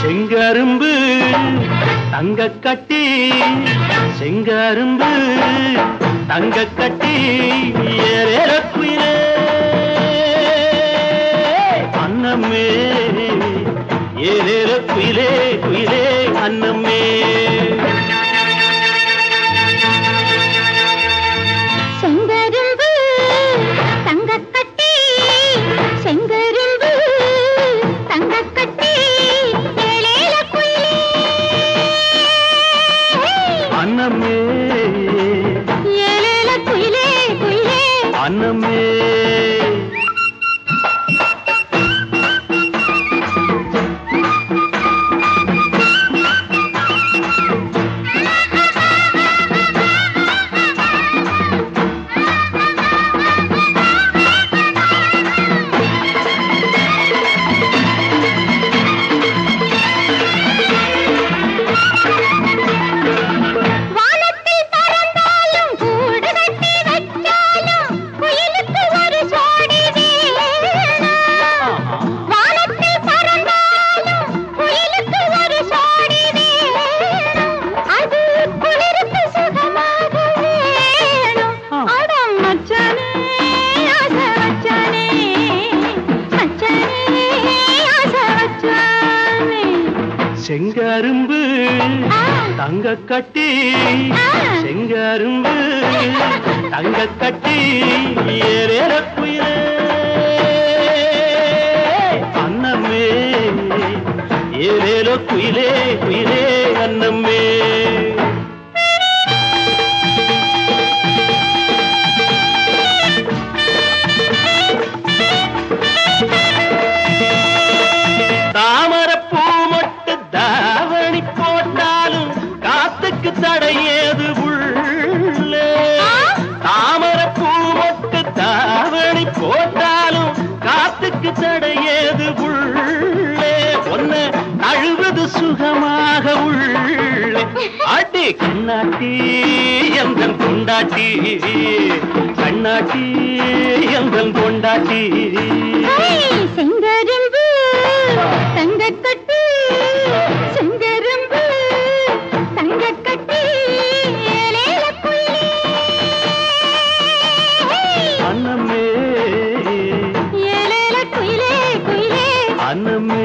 செங்கரும்பு தங்க கட்டி செங்கரும்பு தங்க கட்டி ஏறேற குயிலே அன்னமே ஏறேற குயிலே குயிலே அன்னமே செங்கரும்பு தங்கக்கட்டி செங்கரும்பு தங்கக்கட்டி ஏலேல குயிலே அன்னமே ஏலேல குயிலே குயிலே அன்னமே வானத்தில் பறந்தாலும் கூடு கட்டி வச்சாலும் குயிலுக்கு ஒரு ஜோடி வேணும் வானத்தில் பறந்தாலும் குயிலுக்கு ஒரு ஜோடி வேணும் அது குளிருக்கு சுகமாக வேணும் அடம் மச்சானே ஆசை வச்சானே மச்சானே ஆசை வச்சானே செங்கரும்பு ஆ. தங்க கட்டி ஆ. செங்கரும்பு தங்க கட்டி ஏறேற குயிலே அன்னமே ஏறேலோ குயிலே குயிலே அன்னமே தாமரப்பூ மொட்டு தாவணி போட்டாலும் காத்துக்கு தடையேது உள்ளே தாமரப்பூ மொட்டு தாவணி போட்டாலும் காத்துக்கு தடையேது உள்ளே ஒன்ன அழுவது சுகமாக உள்ளே அடி கண்ணாட்டி எந்தன் கொண்டாட்டி கண்ணாட்டி எந்தன் கொண்டாட்டி ஏய், செங்கரும்பு தங்கக்கட்டி செங்கரும்பு தங்கக்கட்டி ஏலேல குயிலே அன்னமே ஏலேல குயிலே குயிலே அன்னமே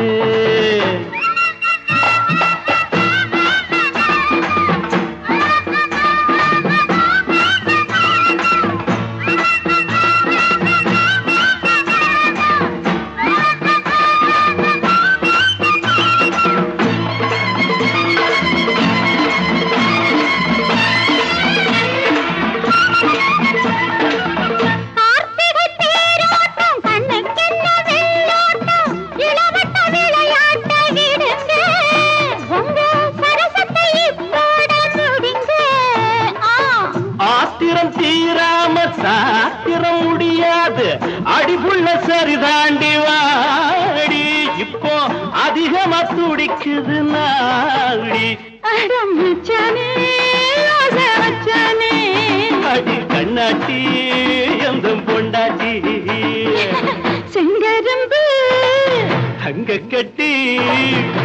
கார்த்திகை தேரோட்டம் கண்ணுக்கென்ன வெள்ளோட்டம் இளவட்ட விளையாட்ட விடுங்க உங்க சரசத்தை இப்போட முடிங்க ஆ ஆத்திரம் தீராம சாத்திரம் முடியாது அடிபுள்ள சரிதாண்டி வாடி இப்போ அதிகமா துடிக்குது நாடி அடம் மச்சானே ஆசை வச்சானே அடி கண்ணாட்டி எந்த பொண்டாட்டி செங்கரும்பு தங்க கட்டி